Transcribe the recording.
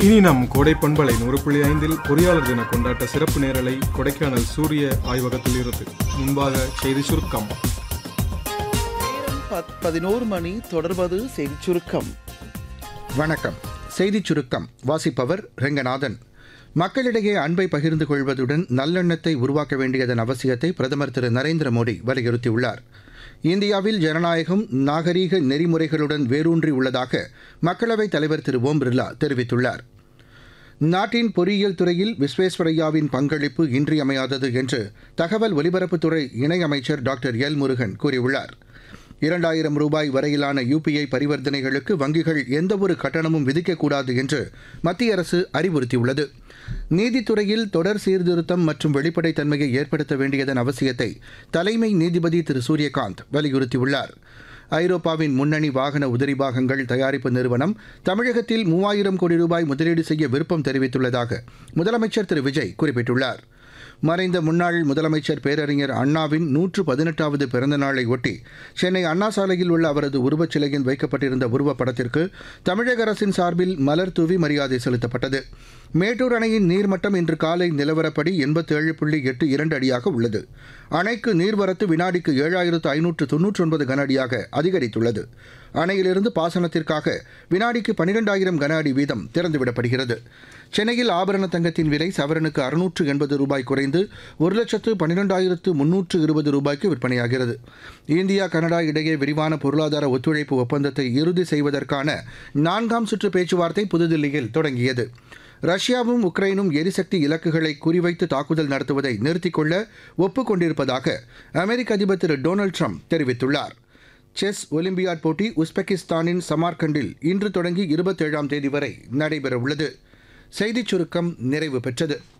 இனி நம் கோடை பண்பலை நூறு புள்ளி ஐந்தில் பொறியாளர் தின கொண்டாட்ட சிறப்பு நேரலை கொடைக்கானல் சூரிய ஆய்வகத்தில் இருந்து முன்பாக செய்தி சுருக்கம் பத்- பதினோரு மணி தொடர்வது செய்திச் சுருக்கம் வணக்கம் செய்திச் சுருக்கம் வாசிப்பவர் ரெங்கநாதன் மக்களிடையே அன்பை பகிர்ந்து கொள்வதுடன் நல்லெண்ணத்தை உருவாக்க வேண்டியதன் அவசியத்தை பிரதமர் திரு நரேந்திர மோடி வலியுறுத்தியுள்ளார் இந்தியாவில் ஜனநாயகம் நாகரீக நெறிமுறைகளுடன் வேரூன்றி உள்ளதாக மக்களவைத் தலைவர் திரு ஓம் பிர்லா தெரிவித்துள்ளார் நாட்டின் பொறியியல் துறையில் விஸ்வேஸ்வரய்யாவின் பங்களிப்பு இன்றியமையாதது என்று தகவல் ஒலிபரப்புத்துறை இணையமைச்சர் டாக்டர் எல் முருகன் கூறியுள்ளார் இரண்டாயிரம் ரூபாய் வரையிலான யுபிஐ பரிவர்த்தனைகளுக்கு வங்கிகள் எந்தவொரு கட்டணமும் விதிக்கக்கூடாது என்று மத்திய அரசு அறிவுறுத்தியுள்ளது நீதித்துறையில் தொடர் சீர்திருத்தம் மற்றும் வெளிப்படைத்தன்மையை ஏற்படுத்த வேண்டியதன் அவசியத்தை தலைமை நீதிபதி திரு சூரியகாந்த் வலியுறுத்தியுள்ளார் ஐரோப்பாவின் முன்னணி வாகன உதிரி பாகங்கள் தயாரிப்பு நிறுவனம் தமிழகத்தில் மூவாயிரம் கோடி ரூபாய் முதலீடு செய்ய விருப்பம் தெரிவித்துள்ளதாக முதலமைச்சர் திரு விஜய் குறிப்பிட்டுள்ளார் மறைந்த முன்னாள் முதலமைச்சர் பேரறிஞர் அண்ணாவின் நூற்று பதினெட்டாவது பிறந்த நாளை ஒட்டி சென்னை அண்ணா சாலையில் உள்ள அவரது உருவச்சிலையில் வைக்கப்பட்டிருந்த உருவப்படத்திற்கு தமிழக அரசின் சார்பில் மலர் தூவி மரியாதை செலுத்தப்பட்டது மேட்டூர் அணையின் நீர்மட்டம் இன்று காலை நிலவரப்படி எண்பத்தேழு புள்ளி எட்டு இரண்டு அடியாக உள்ளது அணைக்கு நீர்வரத்து வினாடிக்கு ஏழாயிரத்து ஐநூற்று தொன்னூற்றி ஒன்பது கன அடியாக அதிகரித்துள்ளது அணையிலிருந்து பாசனத்திற்காக வினாடிக்கு பனிரெண்டாயிரம் கன அடி வீதம் திறந்துவிடப்படுகிறது சென்னையில் ஆபரண தங்கத்தின் விலை சவரனுக்கு அறுநூற்று எண்பது ரூபாய் குறைந்து ஒரு லட்சத்து பன்னிரெண்டாயிரத்து முன்னூற்று இருபது ரூபாய்க்கு விற்பனையாகிறது இந்தியா கனடா இடையே விரிவான பொருளாதார ஒத்துழைப்பு ஒப்பந்தத்தை இறுதி செய்வதற்கான நான்காம் சுற்று பேச்சுவார்த்தை புதுதில்லியில் தொடங்கியது ரஷ்யாவும் உக்ரைனும் எரிசக்தி இலக்குகளை குறிவைத்து தாக்குதல் நடத்துவதை நிறுத்திக் கொள்ள ஒப்புக் கொண்டிருப்பதாக அமெரிக்க அதிபர் திரு டொனால்டு ட்ரம்ப் தெரிவித்துள்ளார் செஸ் ஒலிம்பியாட் போட்டி உஸ்பெகிஸ்தானின் சமார்கண்டில் இன்று தொடங்கி இருபத்தேழாம் தேதி வரை நடைபெறவுள்ளது செய்திச் சுருக்கம் நிறைவு பெற்றது